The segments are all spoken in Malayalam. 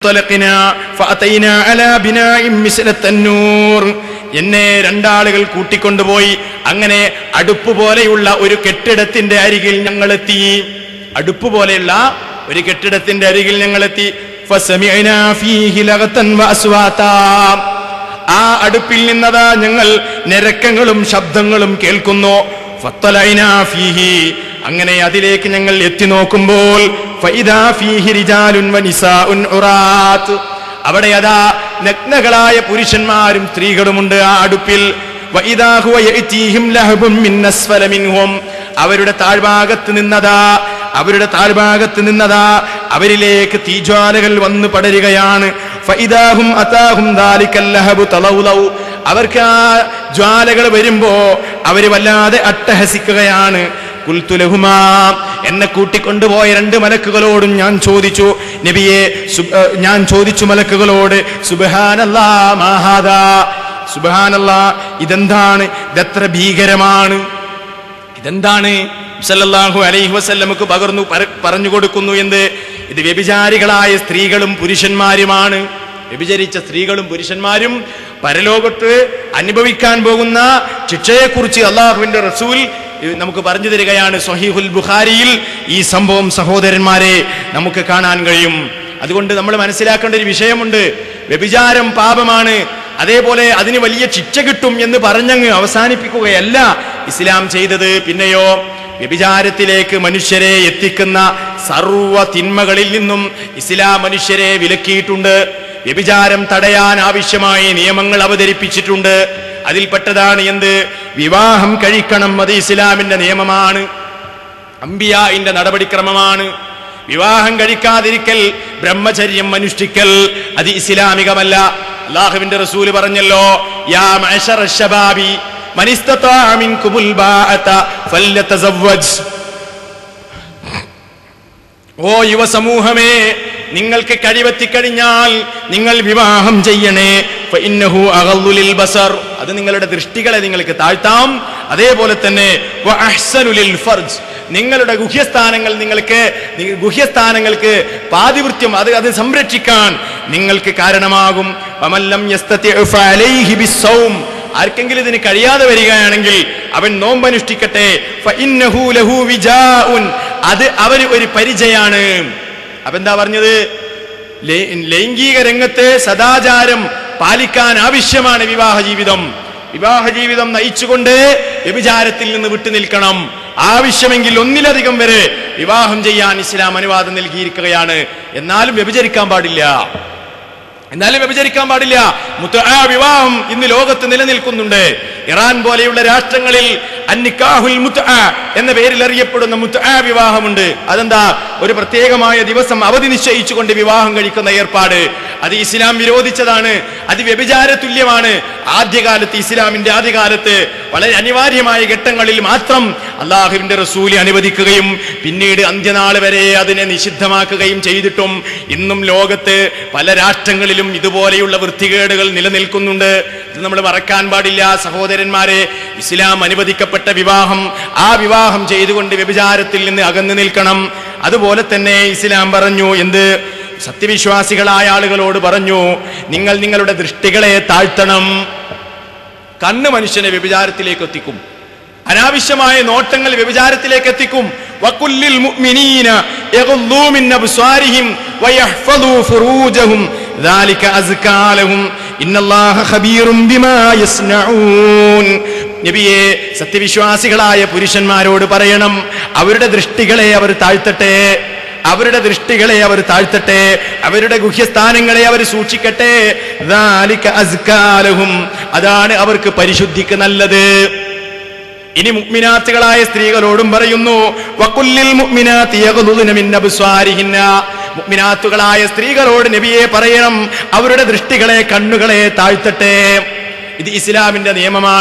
فانطلقنا فأتينا على بناء مثل التنور എന്നെ രണ്ടാളുകൾ കൂട്ടിക്കൊണ്ടുപോയി അങ്ങനെ അടുപ്പ് പോലെയുള്ള ഒരു കെട്ടിടത്തിന്റെ അരികിൽ ഞങ്ങളെത്തി അടുപ്പ് പോലെയുള്ള ഒരു കെട്ടിടത്തിന്റെ അരികിൽ ഞങ്ങളെത്തി فسمعنا فيه لغتا وأصواتا. ആ അടുപ്പിൽ നിന്നതാ ഞങ്ങൾ നിരക്കങ്ങളും ശബ്ദങ്ങളും കേൾക്കുന്നു ഫത്തലൈനാ ഫീഹി അങ്ങനെ അതിലേക്ക് ഞങ്ങൾ എത്തി നോക്കുമ്പോൾ ഫൈദാ ഫീഹി റിജാലുൻ വനിസാഉൻ ഉറാത്ത് അവിടെ അതാ നഗ്നകളായ പുരുഷന്മാരും സ്ത്രീകളുമുണ്ട് ആ അടുപ്പിൽ വഇദാ ഹുവ യഅ്തീഹിം ലഹബും മിൻ അസ്ഫല മിൻഹും അവരുടെ താഴ്ഭാഗത്ത് നിന്നതാ അവരുടെ താഴ്ഭാഗത്ത് നിന്നതാ അവരിലേക്ക് തീജ്വാലകൾ വന്ന് പടരുകയാണ് ഫഇദാഹും അതാഹും ദാലിക്കൽ ലഹബു തലൗലൗ അവർക്ക് ആ ജ്വാലകൾ വരുമ്പോ അവര് വല്ലാതെ അട്ടഹസിക്കുകയാണ് കുൽത്തുലഹുമാ എന്നെ കൂട്ടിക്കൊണ്ടുപോയ രണ്ട് മലക്കുകളോടും ഞാൻ ചോദിച്ചു നബിയെ സുബ്- ഏ, ഞാൻ ചോദിച്ചു മലക്കുകളോട് സുബഹാനല്ലാ മാഹാദാ സുബഹാനല്ലാ ഇതെന്താണ് ഇതെത്ര ഭീകരമാണ് ഇതെന്താണ് സല്ലല്ലാഹു അലൈഹി വസല്ലമക്ക് പകർന്നു പര- പറഞ്ഞു കൊടുക്കുന്നു എന്ത് ഇത് വ്യഭിചാരികളായ സ്ത്രീകളും പുരുഷന്മാരുമാണ് വ്യഭിചരിച്ച സ്ത്രീകളും പുരുഷന്മാരും പരലോകത്ത് അനുഭവിക്കാൻ പോകുന്ന ശിക്ഷയെക്കുറിച്ച് അള്ളാഹുവിന്റെ റസൂൽ ഇത് നമുക്ക് പറഞ്ഞു തരികയാണ് സ്വഹീഹുൽ ബുഖാരിയിൽ ഈ സംഭവം സഹോദരന്മാരെ നമുക്ക് കാണാൻ കഴിയും അതുകൊണ്ട് നമ്മൾ മനസ്സിലാക്കേണ്ട ഒരു വിഷയമുണ്ട് വ്യഭിചാരം പാപമാണ് അതേപോലെ അതിന് വലിയ ശിക്ഷ കിട്ടും എന്ന് പറഞ്ഞങ്ങ് അവസാനിപ്പിക്കുകയല്ല ഇസ്ലാം ചെയ്തത് പിന്നെയോ വ്യഭിചാരത്തിലേക്ക് മനുഷ്യരെ എത്തിക്കുന്ന സർവ തിന്മകളിൽ നിന്നും ഇസ്ലാം മനുഷ്യരെ വിലക്കിയിട്ടുണ്ട് വ്യഭിചാരം തടയാൻ ആവശ്യമായ നിയമങ്ങൾ അവതരിപ്പിച്ചിട്ടുണ്ട് അതിൽപ്പെട്ടതാണ് എന്ത് വിവാഹം കഴിക്കണം അത് ഇസ്ലാമിന്റെ നിയമമാണ് അമ്പിയായിന്റെ നടപടിക്രമമാണ് വിവാഹം കഴിക്കാതിരിക്കൽ ബ്രഹ്മചര്യം അനുഷ്ഠിക്കൽ അത് ഇസ്ലാമികമല്ല അള്ളാഹുവിന്റെ റസൂല് പറഞ്ഞല്ലോ യാ മഅശറ ശബാബി മൻ ഇസ്തതാഅ മിൻകുമുൽ ബാഅത ഫല്യതസവ്വജ് ഓ യുവസമൂഹമേ നിങ്ങൾക്ക് കഴിവെത്തിക്കഴിഞ്ഞാൽ നിങ്ങൾ വിവാഹം ചെയ്യണേ ഫഇന്നഹു അഗദ്ദു ലിൽ ബസർ അത് നിങ്ങളുടെ ദൃഷ്ടികളെ നിങ്ങൾക്ക് താഴ്ത്താം അതേപോലെ തന്നെ വ അഹ്സനു ലിൽ ഫർജ് നിങ്ങളുടെ ഗുഹ്യസ്ഥാനങ്ങൾ നിങ്ങൾക്ക് നി- ഗുഹ്യസ്ഥാനങ്ങൾക്ക് പാതിവൃത്യം അത് അത് സംരക്ഷിക്കാൻ നിങ്ങൾക്ക് കാരണമാകും വമല്ലം യസ്തതിഉ ഫഅലൈഹി ബിസ്സൗം ആർക്കെങ്കിലും ഇതിന് കഴിയാതെ വരികയാണെങ്കിൽ അവൻ നോമ്പനുഷ്ഠിക്കട്ടെ ഫഇന്നഹു ലഹു വിജാഉൻ അത് അവന് ഒരു പരിചയാണ് അപ്പൊ എന്താ പറഞ്ഞത് ലൈ- ലൈംഗിക രംഗത്തെ സദാചാരം പാലിക്കാൻ ആവശ്യമാണ് വിവാഹ ജീവിതം വിവാഹ ജീവിതം നയിച്ചുകൊണ്ട് വ്യഭിചാരത്തിൽ നിന്ന് വിട്ടുനിൽക്കണം ആവശ്യമെങ്കിൽ ഒന്നിലധികം വരെ വിവാഹം ചെയ്യാൻ ഇസ്ലാം അനുവാദം നൽകിയിരിക്കുകയാണ് എന്നാലും വ്യഭിചരിക്കാൻ പാടില്ല എന്നാലും വ്യഭിചരിക്കാൻ പാടില്ല മുത്തആ വിവാഹം ഇന്ന് ലോകത്ത് നിലനിൽക്കുന്നുണ്ട് ഇറാൻ പോലെയുള്ള രാഷ്ട്രങ്ങളിൽ അന്നിക്കാഹുൽ മുത്തആ എന്ന പേരിൽ അറിയപ്പെടുന്ന മുത്തആ വിവാഹമുണ്ട് അതെന്താ ഒരു പ്രത്യേകമായ ദിവസം അവധി നിശ്ചയിച്ചുകൊണ്ട് വിവാഹം കഴിക്കുന്ന ഏർപ്പാട് അത് ഇസ്ലാം വിരോധിച്ചതാണ് അത് വ്യഭിചാര തുല്യമാണ് ആദ്യകാലത്ത് ഇസ്ലാമിന്റെ ആദ്യകാലത്ത് വളരെ അനിവാര്യമായ ഘട്ടങ്ങളിൽ മാത്രം അള്ളാഹുവിന്റെ റസൂല് അനുവദിക്കുകയും പിന്നീട് അന്ത്യനാൾ വരെ അതിനെ നിഷിദ്ധമാക്കുകയും ചെയ്തിട്ടും ഇന്നും ലോകത്ത് പല രാഷ്ട്രങ്ങളിലും ഇതുപോലെയുള്ള വൃത്തികേടുകൾ നിലനിൽക്കുന്നുണ്ട് ഇത് നമ്മൾ മറക്കാൻ പാടില്ല സഹോദരന്മാരെ ഇസ്ലാം അനുവദിക്കപ്പെട്ട വിവാഹം ആ വിവാഹം ചെയ്തുകൊണ്ട് വ്യഭിചാരത്തിൽ നിന്ന് അകന്നു നിൽക്കണം അതുപോലെ തന്നെ ഇസ്ലാം പറഞ്ഞു എന്ത് സത്യവിശ്വാസികളായ ആളുകളോട് പറഞ്ഞു നിങ്ങൾ നിങ്ങളുടെ ദൃഷ്ടികളെ താഴ്ത്തണം കണ്ണ് മനുഷ്യനെ വ്യഭിചാരത്തിലേക്ക് എത്തിക്കും അനാവശ്യമായ നോട്ടങ്ങൾ വ്യഭിചാരത്തിലേക്ക് എത്തിക്കും വകുല്ലിൽ മുഅ്മിനീന യഗ്ളൂ മിൻ അബ്സാരിഹിം വയഹ്ഫളൂ ഫുറൂജഹും ذلك അസ്കാ ലഹും ഇന്നല്ലാഹ ഖബീറും ബിമാ യസ്നഊൻ നബിയെ സത്യവിശ്വാസികളായ പുരുഷന്മാരോട് പറയണം അവരുടെ ദൃഷ്ടികളെ അവർ താഴ്ത്തട്ടെ അവരുടെ ദൃഷ്ടികളെ അവർ താഴ്ത്തട്ടെ അവരുടെ ഗുഹ്യസ്ഥാനങ്ങളെ അവർ സൂക്ഷിക്കട്ടെ ذلك അസ്കാ ലഹും അതാണ് അവർക്ക് പരിശുദ്ധിക്ക് നല്ലത് ഇനി മുഅ്മിനാത്തുകളായ സ്ത്രീകളോടും പറയുന്നു വകുല്ലിൽ മുഅ്മിനാത്തി യഗ്ളുദ്ന മിൻ അബ്സ്വാരിഹിന്ന മുഅ്മിനാത്തുകളായ സ്ത്രീകളോട് നബിയെ പറയണം അവരുടെ ദൃഷ്ടികളെ കണ്ണുകളെ താഴ്ത്തട്ടെ ഇത് ഇസ്ലാമിന്റെ നിയമമാണ്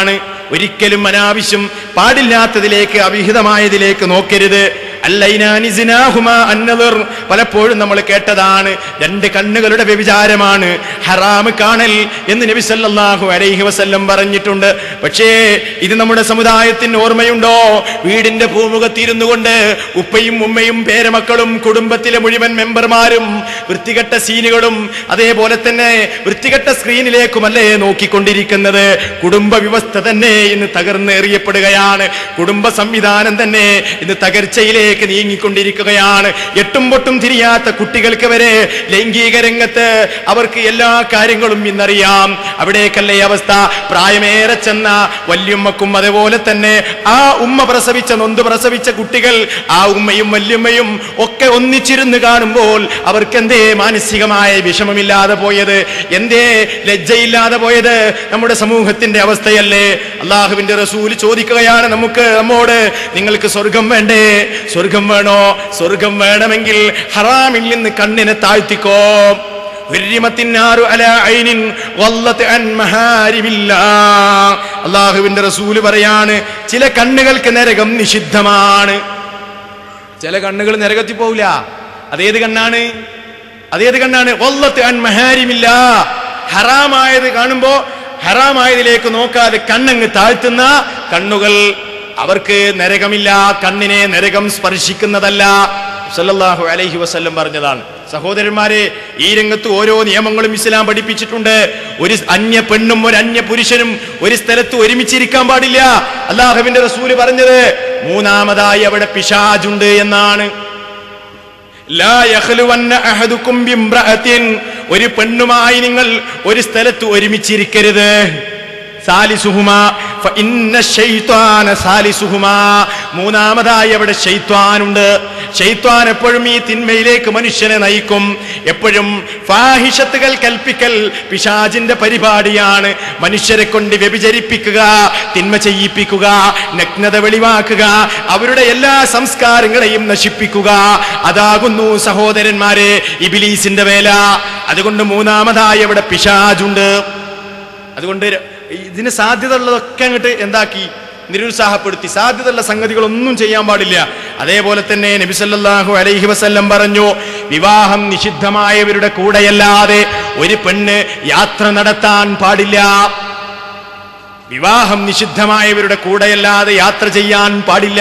ഒരിക്കലും അനാവശ്യം പാടില്ലാത്തതിലേക്ക് അവിഹിതമായതിലേക്ക് നോക്കരുത് അല്ലൈനാനിസിനാഹുമ അന്നതർ പലപ്പോഴും നമ്മൾ കേട്ടതാണ് രണ്ട് കണ്ണുകളുടെ വ്യഭിചാരമാണ് ഹറാമ് കാണൽ എന്ന് നബി സല്ലല്ലാഹു അലൈഹി വസല്ലം പറഞ്ഞിട്ടുണ്ട് പക്ഷേ ഇത് നമ്മുടെ സമുദായത്തിന് ഓർമ്മയുണ്ടോ വീടിന്റെ പൂമുഖത്തിരുന്നു കൊണ്ട് ഉപ്പയും ഉമ്മയും പേരമക്കളും കുടുംബത്തിലെ മുഴുവൻ മെമ്പർമാരും വൃത്തികെട്ട സീനുകളും അതേപോലെ തന്നെ വൃത്തികെട്ട സ്ക്രീനിലേക്കുമല്ലേ നോക്കിക്കൊണ്ടിരിക്കുന്നത് കുടുംബ വ്യവസ്ഥ തന്നെ ഇന്ന് തകർന്നെറിയപ്പെടുകയാണ് കുടുംബ സംവിധാനം തന്നെ ഇന്ന് തകർച്ചയിലേക്ക് നീങ്ങിക്കൊണ്ടിരിക്കുകയാണ് എട്ടും പൊട്ടും തിരിയാത്ത കുട്ടികൾക്ക് വരെ ലൈംഗിക രംഗത്ത് അവർക്ക് എല്ലാ കാര്യങ്ങളും ഇന്നറിയാം അവിടേക്കല്ലേ അവസ്ഥ പ്രായമേറെ ചെന്ന വല്യമ്മക്കും അതുപോലെ തന്നെ ആ ഉമ്മ പ്രസവിച്ച നൊന്ത് പ്രസവിച്ച കുട്ടികൾ ആ ഉമ്മയും വല്യമ്മയും ഒക്കെ ഒന്നിച്ചിരുന്ന് കാണുമ്പോൾ അവർക്ക് എന്തേ മാനസികമായ വിഷമമില്ലാതെ പോയത് എന്തേ ലജ്ജയില്ലാതെ പോയത് നമ്മുടെ സമൂഹത്തിന്റെ അവസ്ഥയല്ലേ അള്ളാഹുവിന്റെ റസൂല് ചോദിക്കുകയാണ് നമുക്ക് നമ്മോട് നിങ്ങൾക്ക് സ്വർഗം വേണ്ടേ സ്വർഗം വേണോ സ്വർഗം വേണമെങ്കിൽ ഹറാമിൽ നിന്ന് കണ്ണിനെ താഴ്ത്തിക്കോ ഹുരിമത്തിന്നാറു അലാ ഐനിൻ വല്ലത്ത് അൻ മഹാരിമില്ലാ. അള്ളാഹുവിന്റെ റസൂല് പറയാണ് ചില കണ്ണുകൾക്ക് നരകം നിഷിദ്ധമാണ് ചില കണ്ണുകൾ നരകത്തിൽ പോവില്ല അതേത് കണ്ണാണ് അതേത് കണ്ണാണ് വല്ലത്ത് അൻ മഹാരിമില്ല ഹറാമായത് കാണുമ്പോ ഹറാമായതിലേക്ക് നോക്കാതെ കണ്ണങ്ങ് താഴ്ത്തുന്ന കണ്ണുകൾ അവർക്ക് നരകമില്ല കണ്ണിനെ നരകം സ്പർശിക്കുന്നതല്ല സല്ലല്ലാഹു അലൈഹി വസല്ലം പറഞ്ഞതാണ് സഹോദരന്മാരെ ഈ രംഗത്ത് ഓരോ നിയമങ്ങളും ഇസ്ലാം പഠിപ്പിച്ചിട്ടുണ്ട് ഒരു അന്യ പെണ്ണും ഒരു അന്യ പുരുഷനും ഒരു സ്ഥലത്ത് ഒരുമിച്ചിരിക്കാൻ പാടില്ല അള്ളാഹുവിന്റെ റസൂല് പറഞ്ഞത് മൂന്നാമതായി അവിടെ പിശാജുണ്ട് എന്നാണ് ലാ യഖ്ലുവന്ന അഹദുക്കും ബിംറഅത്തിൻ ഒരു പെണ്ണുമായി നിങ്ങൾ ഒരു സ്ഥലത്ത് ഒരുമിച്ചിരിക്കരുത് സാലിസുഹുമാ ഫഇന്ന ശൈത്വാന സാലിസുഹുമാ മൂന്നാമതായി അവിടെ ശൈത്വാനുണ്ട് ശൈത്വാൻ എപ്പോഴും ഈ തിന്മയിലേക്ക് മനുഷ്യനെ നയിക്കും എപ്പോഴും ഫാഹിഷത്തുകൾ കൽപ്പിക്കൽ പിശാജിന്റെ പരിപാടിയാണ് മനുഷ്യരെ കൊണ്ട് വ്യഭിചരിപ്പിക്കുക തിന്മ ചെയ്യിപ്പിക്കുക നഗ്നത വെളിവാക്കുക അവരുടെ എല്ലാ സംസ്കാരങ്ങളെയും നശിപ്പിക്കുക അതാകുന്നു സഹോദരന്മാരെ ഇബിലീസിന്റെ വേല അതുകൊണ്ട് മൂന്നാമതായി അവിടെ പിശാജുണ്ട് അതുകൊണ്ട് ഇതിന് സാധ്യത ഉള്ളതൊക്കെ അങ്ങോട്ട് എന്താക്കി നിരുത്സാഹപ്പെടുത്തി സാധ്യതയുള്ള സംഗതികളൊന്നും ചെയ്യാൻ പാടില്ല അതേപോലെ തന്നെ നബിസല്ലാഹു അലൈഹി വസല്ലം പറഞ്ഞു വിവാഹം നിഷിദ്ധമായവരുടെ കൂടെയല്ലാതെ ഒരു പെണ്ണ് യാത്ര നടത്താൻ പാടില്ല വിവാഹം നിഷിദ്ധമായവരുടെ കൂടെയല്ലാതെ യാത്ര ചെയ്യാൻ പാടില്ല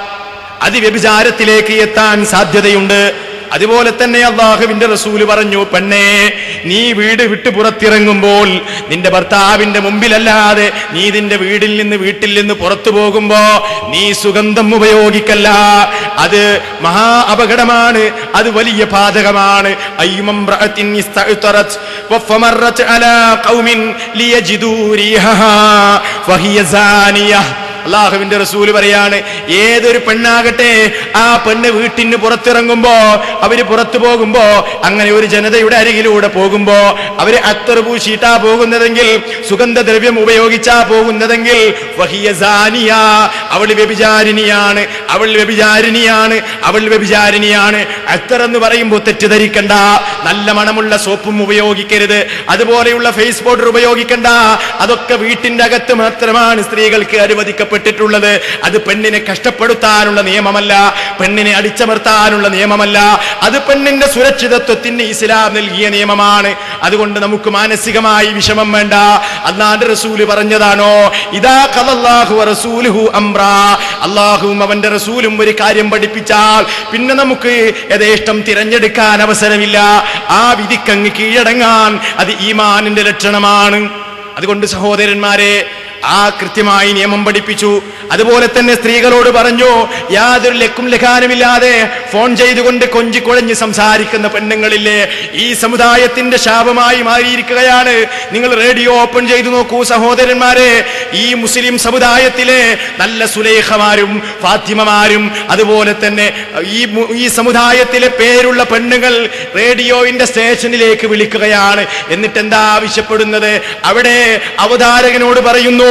അത് വ്യഭിചാരത്തിലേക്ക് എത്താൻ സാധ്യതയുണ്ട് അതുപോലെ തന്നെ അള്ളാഹുവിന്റെ റസൂല് പറഞ്ഞു പെണ്ണേ നീ വീട് വിട്ട് പുറത്തിറങ്ങുമ്പോൾ നിന്റെ ഭർത്താവിന്റെ മുമ്പിലല്ലാതെ നീ നിന്റെ വീടിൽ നിന്ന് വീട്ടിൽ നിന്ന് പുറത്തു പോകുമ്പോ നീ സുഗന്ധം ഉപയോഗിക്കല്ല അത് മഹാ അപകടമാണ് അത് വലിയ പാതകമാണ് അയ്യുമംറഅത്തിൻ ഇസ്തഅ്തറത് വഫമറത് അലാ ഖൗമിൻ ലിയജിദൂ റീഹഹാ ഫഹിയ സാനിയഹ് അള്ളാഹുവിന്റെ റസൂല് പറയാണ് ഏതൊരു പെണ്ണാകട്ടെ ആ പെണ്ണ് വീട്ടിന് പുറത്തിറങ്ങുമ്പോ അവര് പുറത്തു പോകുമ്പോ അങ്ങനെ ഒരു ജനതയുടെ അരികിലൂടെ പോകുമ്പോ അവര് അത്തർ പൂശിയിട്ടാ പോകുന്നതെങ്കിൽ സുഗന്ധദ്രവ്യം ഉപയോഗിച്ചാ പോകുന്നതെങ്കിൽ വഹിയ സാനിയ അവൾ വ്യഭിചാരിണിയാണ് അവൾ വ്യഭിചാരിണിയാണ് അവൾ വ്യഭിചാരിണിയാണ് അത്തർ എന്ന് പറയുമ്പോൾ തെറ്റിദ്ധരിക്കണ്ട നല്ല മണമുള്ള സോപ്പും ഉപയോഗിക്കരുത് അതുപോലെയുള്ള ഫേസ് പൗഡർ ഉപയോഗിക്കണ്ട അതൊക്കെ വീട്ടിന്റെ അകത്ത് മാത്രമാണ് സ്ത്രീകൾക്ക് അനുവദിക്കപ്പെട്ടിട്ടുള്ളത് അത് പെണ്ണിനെ കഷ്ടപ്പെടുത്താനുള്ള നിയമമല്ല പെണ്ണിനെ അടിച്ചമർത്താനുള്ള നിയമമല്ല അത് പെണ്ണിന്റെ സുരക്ഷിതത്വത്തിന് ഇസ്ലാം നൽകിയ നിയമമാണ് അതുകൊണ്ട് നമുക്ക് മാനസികമായി വിഷമം വേണ്ട അന്നാന്റെ റസൂല് പറഞ്ഞതാണോ ഇതാ കലല്ലാഹു റസൂലുഹു അംറ അള്ളാഹുവും അവന്റെ റസൂലും ഒരു കാര്യം പഠിപ്പിച്ചാൽ പിന്നെ നമുക്ക് യഥേഷ്ടം തിരഞ്ഞെടുക്കാൻ അവസരമില്ല ആ വിധിക്കങ്ങ് കീഴടങ്ങാൻ അത് ഈമാനിന്റെ ലക്ഷണമാണ് അതുകൊണ്ട് സഹോദരന്മാരെ ആ കൃത്യമായി നിയമം പഠിപ്പിച്ചു അതുപോലെ തന്നെ സ്ത്രീകളോട് പറഞ്ഞു യാതൊരു ലക്കും ലഖാനുമില്ലാതെ ഫോൺ ചെയ്തുകൊണ്ട് കൊഞ്ചിക്കുഴഞ്ഞ് സംസാരിക്കുന്ന പെണ്ണുങ്ങളില്ലേ ഈ സമുദായത്തിന്റെ ശാപമായി മാറിയിരിക്കുകയാണ് നിങ്ങൾ റേഡിയോ ഓപ്പൺ ചെയ്തു നോക്കൂ സഹോദരന്മാരെ ഈ മുസ്ലിം സമുദായത്തിലെ നല്ല സുലേഖമാരും ഫാത്തിമമാരും അതുപോലെ തന്നെ ഈ മു- ഈ സമുദായത്തിലെ പേരുള്ള പെണ്ണുങ്ങൾ റേഡിയോയിന്റെ സ്റ്റേഷനിലേക്ക് വിളിക്കുകയാണ് എന്നിട്ട് എന്താ ആവശ്യപ്പെടുന്നത് അവിടെ അവതാരകനോട് പറയുന്നു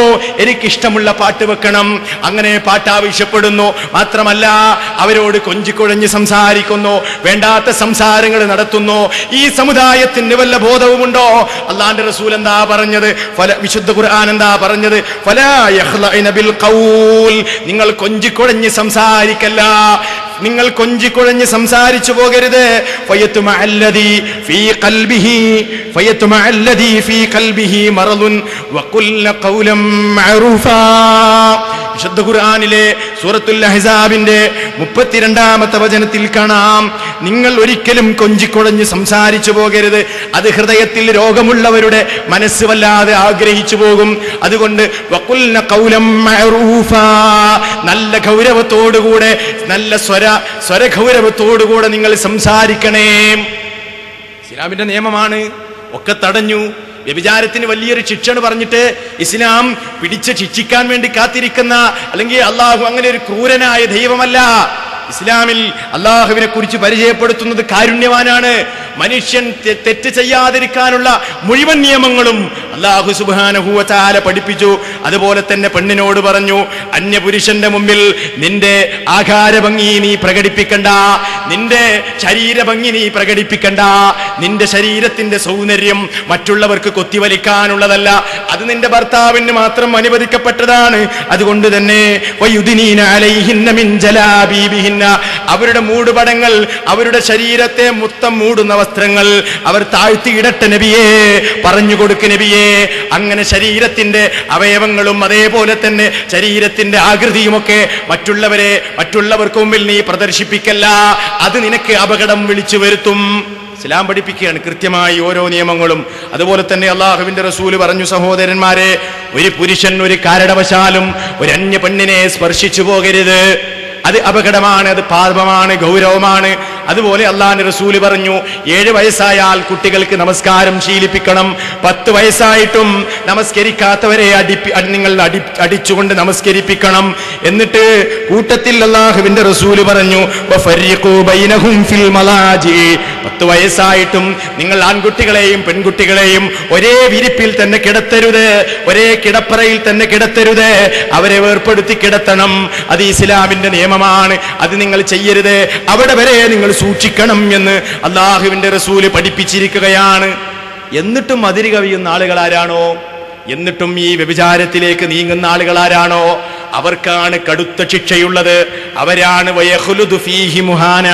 എനിക്കിഷ്ടമുള്ള പാട്ട് വെക്കണം അങ്ങനെ പാട്ട് ആവശ്യപ്പെടുന്നു മാത്രമല്ല അവരോട് കൊഞ്ചിക്കുഴഞ്ഞ് സംസാരിക്കുന്നു വേണ്ടാത്ത സംസാരങ്ങൾ നടത്തുന്നു ഈ സമുദായത്തിന് വല്ല ബോധവുമുണ്ടോ അള്ളാന്റെ റസൂൽ എന്താ പറഞ്ഞത് ഫല വിശുദ്ധ ഖുർആൻ എന്താ പറഞ്ഞത് ഫലാ യഖ്ലഇന ബിൽ ഖൗൽ നിങ്ങൾ കൊഞ്ചിക്കുഴഞ്ഞ് സംസാരിക്കല്ല നിങ്ങൾ കൊഞ്ചിക്കുഴഞ്ഞ് സംസാരിച്ചു പോകരുത് ഫയത്തുമ അല്ലദീ ഫീ ഖൽബിഹി ഫയത്തുമ അല്ലദീ ഫീ ഖൽബിഹി മറദുൻ വഖുൽന ഖൗലൻ മഅറൂഫാ വിശുദ്ധ ഖുർആനിലെ സൂറത്തുൽ അഹ്സാബിന്റെ മുപ്പത്തിരണ്ടാമത്തെ വചനത്തിൽ കാണാം നിങ്ങൾ ഒരിക്കലും കൊഞ്ചിക്കുഴഞ്ഞ് സംസാരിച്ചു പോകരുത് അത് ഹൃദയത്തിൽ രോഗമുള്ളവരുടെ മനസ്സ് വല്ലാതെ ആഗ്രഹിച്ചു പോകും അതുകൊണ്ട് വഖുൽന ഖൗലൻ മഅറൂഫാ നല്ല ഗൗരവത്തോടുകൂടെ നല്ല സ്വര സ്വരഗൗരവത്തോടുകൂടെ നിങ്ങൾ സംസാരിക്കണേ ഇസ്ലാമിന്റെ നിയമമാണ് ഒക്കെ തടഞ്ഞു വ്യഭിചാരത്തിന് വലിയൊരു ശിക്ഷണ് പറഞ്ഞിട്ട് ഇസ്ലാം പിടിച്ച് ശിക്ഷിക്കാൻ വേണ്ടി കാത്തിരിക്കുന്ന അല്ലെങ്കിൽ അള്ളാഹു അങ്ങനെ ഒരു ക്രൂരനായ ദൈവമല്ല ഇസ്ലാമിൽ അള്ളാഹുവിനെ കുറിച്ച് പരിചയപ്പെടുത്തുന്നത് കാരുണ്യവാനാണ് മനുഷ്യൻ തെ- തെറ്റ് ചെയ്യാതിരിക്കാനുള്ള മുഴുവൻ നിയമങ്ങളും അള്ളാഹു സുബാനഹുവല പഠിപ്പിച്ചു അതുപോലെ തന്നെ പെണ്ണിനോട് പറഞ്ഞു അന്യപുരുഷന്റെ മുമ്പിൽ നിന്റെ ആകാര ഭംഗി നീ പ്രകടിപ്പിക്കണ്ട നിന്റെ ശരീര ഭംഗി നീ പ്രകടിപ്പിക്കണ്ട നിന്റെ ശരീരത്തിന്റെ സൗന്ദര്യം മറ്റുള്ളവർക്ക് കൊത്തിവലിക്കാനുള്ളതല്ല അത് നിന്റെ ഭർത്താവിന് മാത്രം അനുവദിക്കപ്പെട്ടതാണ് അതുകൊണ്ട് തന്നെ വയുദിനീന അലൈഹിന്ന മിൻ ജലാബീബിഹിന്ന അവരുടെ മൂടുപടങ്ങൾ അവരുടെ ശരീരത്തെ മൊത്തം മൂടുന്ന വസ്ത്രങ്ങൾ അവർ താഴ്ത്തിയിടട്ടെ നബിയേ പറഞ്ഞു കൊടുക്ക് നബിയേ അങ്ങനെ ശരീരത്തിന്റെ അവയവങ്ങളും അതേപോലെ തന്നെ ശരീരത്തിന്റെ ആകൃതിയുമൊക്കെ മറ്റുള്ളവരെ മറ്റുള്ളവർക്ക് മുമ്പിൽ നീ പ്രദർശിപ്പിക്കല്ല അത് നിനക്ക് അപകടം വിളിച്ചു വരുത്തും ഇസ്ലാം പഠിപ്പിക്കുകയാണ് കൃത്യമായി ഓരോ നിയമങ്ങളും അതുപോലെ തന്നെ അള്ളാഹുവിന്റെ റസൂല് പറഞ്ഞു സഹോദരന്മാരെ ഒരു പുരുഷൻ ഒരു കാരണവശാലും ഒരു അന്യ പെണ്ണിനെ സ്പർശിച്ചു പോകരുത് അത് അപകടമാണ് അത് പാപമാണ് ഗൗരവമാണ് അതുപോലെ അള്ളാഹിന്റെ റസൂല് പറഞ്ഞു ഏഴ് വയസ്സായാൽ കുട്ടികൾക്ക് നമസ്കാരം ശീലിപ്പിക്കണം പത്ത് വയസ്സായിട്ടും നമസ്കരിക്കാത്തവരെ അടിപ്പി അടി- നിങ്ങൾ അടി അടിച്ചുകൊണ്ട് നമസ്കരിപ്പിക്കണം എന്നിട്ട് കൂട്ടത്തിൽ അള്ളാഹുവിന്റെ റസൂല് പറഞ്ഞു "വഫർരിഖൂ ബൈനഹും ഫിൽ മലാജി." പത്ത് വയസ്സായിട്ടും നിങ്ങൾ ആൺകുട്ടികളെയും പെൺകുട്ടികളെയും ഒരേ വിരിപ്പിൽ തന്നെ കിടത്തരുത് ഒരേ കിടപ്പറയിൽ തന്നെ കിടത്തരുത് അവരെ വേർപ്പെടുത്തി കിടത്തണം അത് ഇസ്ലാമിന്റെ നിയമമാണ് അത് നിങ്ങൾ ചെയ്യരുത് അവിടെ വരെ നിങ്ങൾ സൂക്ഷിക്കണം എന്ന് അള്ളാഹുവിന്റെ റസൂല് പഠിപ്പിച്ചിരിക്കുകയാണ് എന്നിട്ടും അതിര് കവിയുന്ന ആളുകൾ ആരാണോ എന്നിട്ടും ഈ വ്യഭിചാരത്തിലേക്ക് നീങ്ങുന്ന ആളുകൾ ആരാണോ അവർക്കാണ് കടുത്ത ശിക്ഷയുള്ളത് അവരാണ് വയഹുലുദു ഫീഹി മുഹാന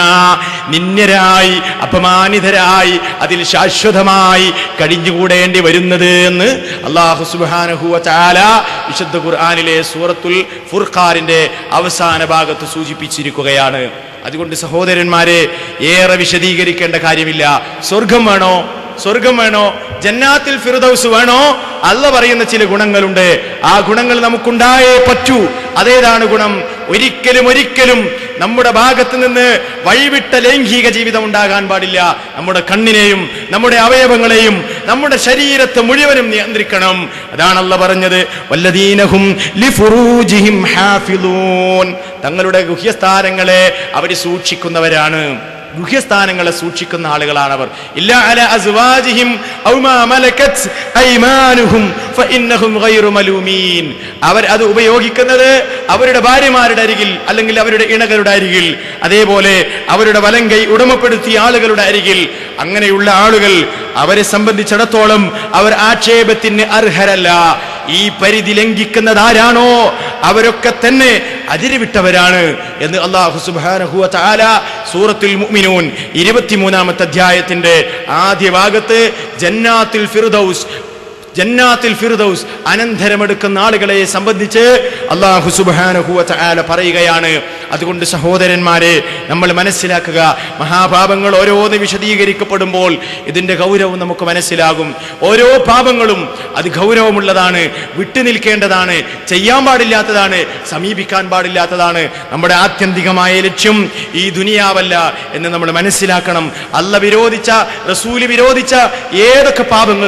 നിന്യരായി അപമാനിതരായി അതിൽ ശാശ്വതമായി കഴിഞ്ഞുകൂടേണ്ടി വരുന്നത് എന്ന് അള്ളാഹു സുബാനഹുവ ചാല വിശുദ്ധ ഖുർആാനിലെ സൂറത്തുൽ ഫുർഖാറിന്റെ അവസാന ഭാഗത്ത് സൂചിപ്പിച്ചിരിക്കുകയാണ് അതുകൊണ്ട് സഹോദരന്മാരെ ഏറെ വിശദീകരിക്കേണ്ട കാര്യമില്ല സ്വർഗം വേണോ സ്വർഗം വേണോ ജന്നാത്തിൽ ഫിറുദൌസ് വേണോ അല്ല പറയുന്ന ചില ഗുണങ്ങളുണ്ട് ആ ഗുണങ്ങൾ നമുക്കുണ്ടായേ പറ്റൂ അതേതാണ് ഗുണം ഒരിക്കലും ഒരിക്കലും നമ്മുടെ ഭാഗത്ത് നിന്ന് വഴിവിട്ട ലൈംഗിക ജീവിതം ഉണ്ടാകാൻ പാടില്ല നമ്മുടെ കണ്ണിനെയും നമ്മുടെ അവയവങ്ങളെയും നമ്മുടെ ശരീരത്തെ മുഴുവനും നിയന്ത്രിക്കണം അതാണ് അല്ല പറഞ്ഞത് വല്ലദീനഹും ലിഫുറൂജിഹിം ഹാഫിളൂൻ തങ്ങളുടെ ഗുഹ്യസ്ഥാനങ്ങളെ അവർ സൂക്ഷിക്കുന്നവരാണ് ഗുഹ്യസ്ഥാനങ്ങളെ സൂക്ഷിക്കുന്ന ആളുകളാണ് അവർ ഇല്ല അല അസ്വാജിഹിം ഔ മാ മലകത് അയ്മാനുഹും ഫഇന്നഹും ഗൈറു മലൂമീൻ അവർ അത് ഉപയോഗിക്കുന്നത് അവരുടെ ഭാര്യമാരുടെ അരികിൽ അല്ലെങ്കിൽ അവരുടെ ഇണകളുടെ അരികിൽ അതേപോലെ അവരുടെ വലങ്കൈ ഉടമപ്പെടുത്തിയ ആളുകളുടെ അരികിൽ അങ്ങനെയുള്ള ആളുകൾ അവരെ സംബന്ധിച്ചിടത്തോളം അവർ ആക്ഷേപത്തിന് അർഹരല്ല ഈ പരിധി ലംഘിക്കുന്നത് ആരാണോ അവരൊക്കെ തന്നെ അതിരുവിട്ടവരാണ് എന്ന് അള്ളാഹു സുബാനഹുവ താല സൂറത്തുൽ മുഅ്മിനൂൻ ഇരുപത്തിമൂന്നാമത്തെ അധ്യായത്തിന്റെ ആദ്യ ഭാഗത്ത് ജന്നാത്തുൽ ഫിർദൌസ് ജന്നാത്തിൽ ഫിർദൌസ് അനന്തരമെടുക്കുന്ന ആളുകളെ സംബന്ധിച്ച് അള്ളാഹു സുബാനഹുവ ആല പറയുകയാണ് അതുകൊണ്ട് സഹോദരന്മാരെ നമ്മൾ മനസ്സിലാക്കുക മഹാപാപങ്ങൾ ഓരോന്ന് വിശദീകരിക്കപ്പെടുമ്പോൾ ഇതിന്റെ ഗൗരവം നമുക്ക് മനസ്സിലാകും ഓരോ പാപങ്ങളും അത് ഗൗരവമുള്ളതാണ് വിട്ടുനിൽക്കേണ്ടതാണ് ചെയ്യാൻ പാടില്ലാത്തതാണ് സമീപിക്കാൻ പാടില്ലാത്തതാണ് നമ്മുടെ ആത്യന്തികമായ ലക്ഷ്യം ഈ ദുനിയാവല്ല എന്ന് നമ്മൾ മനസ്സിലാക്കണം അല്ല വിരോധിച്ച റസൂല് വിരോധിച്ച ഏതൊക്കെ പാപങ്ങളുണ്ടോ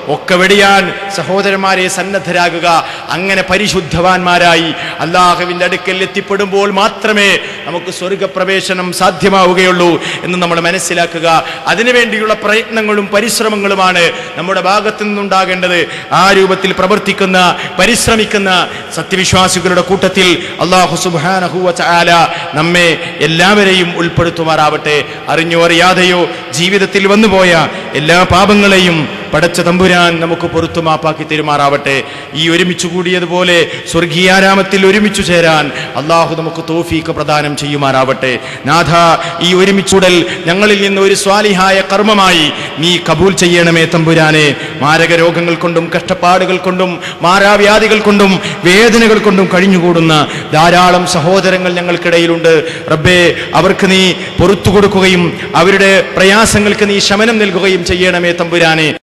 ഒക്കെ വെടിയാൻ സഹോദരന്മാരെ സന്നദ്ധരാകുക അങ്ങനെ പരിശുദ്ധവാന്മാരായി അള്ളാഹുവിന്റെ അടുക്കൽ എത്തിപ്പെടുമ്പോൾ മാത്രമേ നമുക്ക് സ്വർഗപ്രവേശനം സാധ്യമാവുകയുള്ളൂ എന്ന് നമ്മൾ മനസ്സിലാക്കുക അതിനുവേണ്ടിയുള്ള പ്രയത്നങ്ങളും പരിശ്രമങ്ങളുമാണ് നമ്മുടെ ഭാഗത്തു നിന്നുണ്ടാകേണ്ടത് ആ രൂപത്തിൽ പ്രവർത്തിക്കുന്ന പരിശ്രമിക്കുന്ന സത്യവിശ്വാസികളുടെ കൂട്ടത്തിൽ അള്ളാഹു സുബാനഹുവ ചാല നമ്മെ എല്ലാവരെയും ഉൾപ്പെടുത്തുമാറാവട്ടെ അറിഞ്ഞോ അറിയാതെയോ ജീവിതത്തിൽ വന്നുപോയ എല്ലാ പാപങ്ങളെയും പടച്ച തമ്പുരാൻ നമുക്ക് പൊറത്തു മാപ്പാക്കി തെരുമാറാവട്ടെ ഈ ഒരുമിച്ച് കൂടിയതുപോലെ സ്വർഗീയാരാമത്തിൽ ഒരുമിച്ചു ചേരാൻ അള്ളാഹു നമുക്ക് തോഫീക്ക് പ്രദാനം ചെയ്യുമാറാവട്ടെ നാഥ ഈ ഒരുമിച്ചൂടൽ ഞങ്ങളിൽ നിന്ന് ഒരു സ്വാലിഹായ കർമ്മമായി നീ കബൂൽ ചെയ്യണമേ തമ്പുരാനെ മാരക രോഗങ്ങൾ കൊണ്ടും കഷ്ടപ്പാടുകൾ കൊണ്ടും മാരാവ്യാധികൾ കൊണ്ടും വേദനകൾ കൊണ്ടും കഴിഞ്ഞുകൂടുന്ന ധാരാളം സഹോദരങ്ങൾ ഞങ്ങൾക്കിടയിലുണ്ട് റബ്ബേ അവർക്ക് നീ പൊറത്തു കൊടുക്കുകയും അവരുടെ പ്രയാസങ്ങൾക്ക് നീ ശമനം നൽകുകയും ചെയ്യണമേ തമ്പുരാനെ